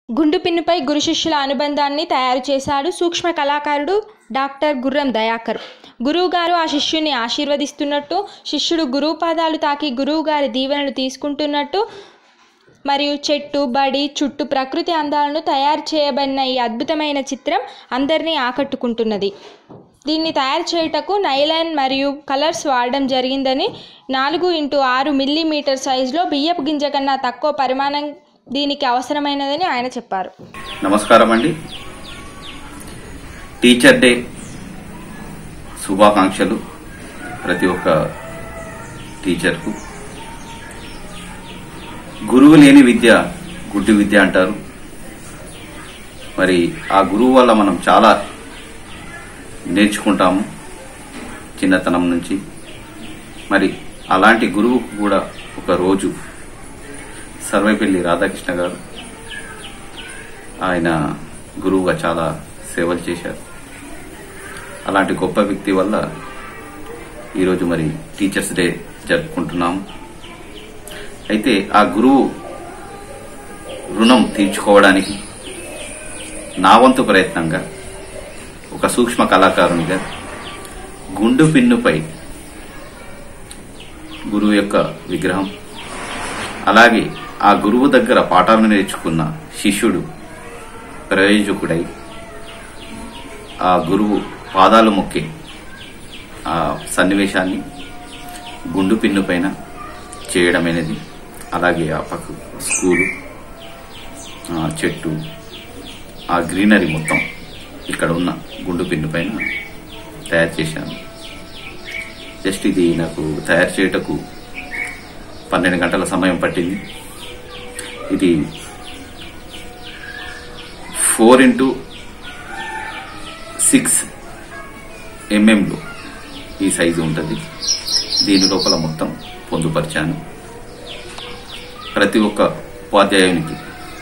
గుండు పిన్నుపై గురు శిష్యుల అనుబంధాన్ని తయారు చేశాడు సూక్ష్మ కళాకారుడు డాక్టర్ గుర్రం దయాకర్ గురువుగారు ఆ శిష్యుని ఆశీర్వదిస్తున్నట్టు శిష్యుడు గురువు పాదాలు తాకి గురువుగారి దీవెనలు తీసుకుంటున్నట్టు మరియు చెట్టు బడి చుట్టూ ప్రకృతి అందాలను తయారు చేయబడిన ఈ అద్భుతమైన చిత్రం అందరినీ ఆకట్టుకుంటున్నది దీన్ని తయారు చేయుటకు నైలాన్ మరియు కలర్స్ వాడడం జరిగిందని నాలుగు ఇంటూ ఆరు మిల్లీమీటర్ సైజులో బియ్యపు గింజ కన్నా తక్కువ పరిమాణం దీనికి అవసరమైనదని ఆయన చెప్పారు నమస్కారం అండి టీచర్ డే శుభాకాంక్షలు ప్రతి ఒక్క టీచర్కు గురువు లేని విద్య గుడ్డి విద్య అంటారు మరి ఆ గురువు వల్ల మనం చాలా నేర్చుకుంటాము చిన్నతనం నుంచి మరి అలాంటి గురువుకు కూడా ఒక రోజు సర్వేపల్లి రాధాకృష్ణ గారు ఆయన గురువుగా చాలా సేవలు చేశారు అలాంటి గొప్ప వ్యక్తి వల్ల ఈరోజు మరి టీచర్స్ డే జరుపుకుంటున్నాము అయితే ఆ గురువు రుణం తీర్చుకోవడానికి నా వంతు ప్రయత్నంగా ఒక సూక్ష్మ కళాకారునిగా గుండు పిన్నుపై గురువు యొక్క విగ్రహం అలాగే ఆ గురువు దగ్గర పాఠాలను నేర్చుకున్న శిష్యుడు ప్రయోజకుడై ఆ గురువు పాదాలు మొక్కి ఆ సన్నివేశాన్ని గుండు పిన్ను పైన చేయడమైనది అలాగే ఆ పక్క స్కూలు ఆ చెట్టు ఆ గ్రీనరీ మొత్తం ఇక్కడ ఉన్న గుండు పిన్ను పైన తయారు చేశాను జస్ట్ ఇది నాకు తయారు చేయటకు పన్నెండు గంటల సమయం పట్టింది ఇది ఫోర్ ఇంటూ సిక్స్ ఎంఎంలో ఈ సైజు ఉంటుంది దీని లోపల మొత్తం పొందుపరిచాను ప్రతి ఒక్క ఉపాధ్యాయునికి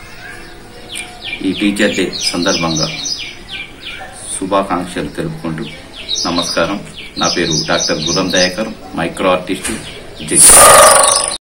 ఈ టీచర్ డే సందర్భంగా శుభాకాంక్షలు తెలుపుకుంటూ నమస్కారం నా పేరు doctor Guram Dayakar micro artist జై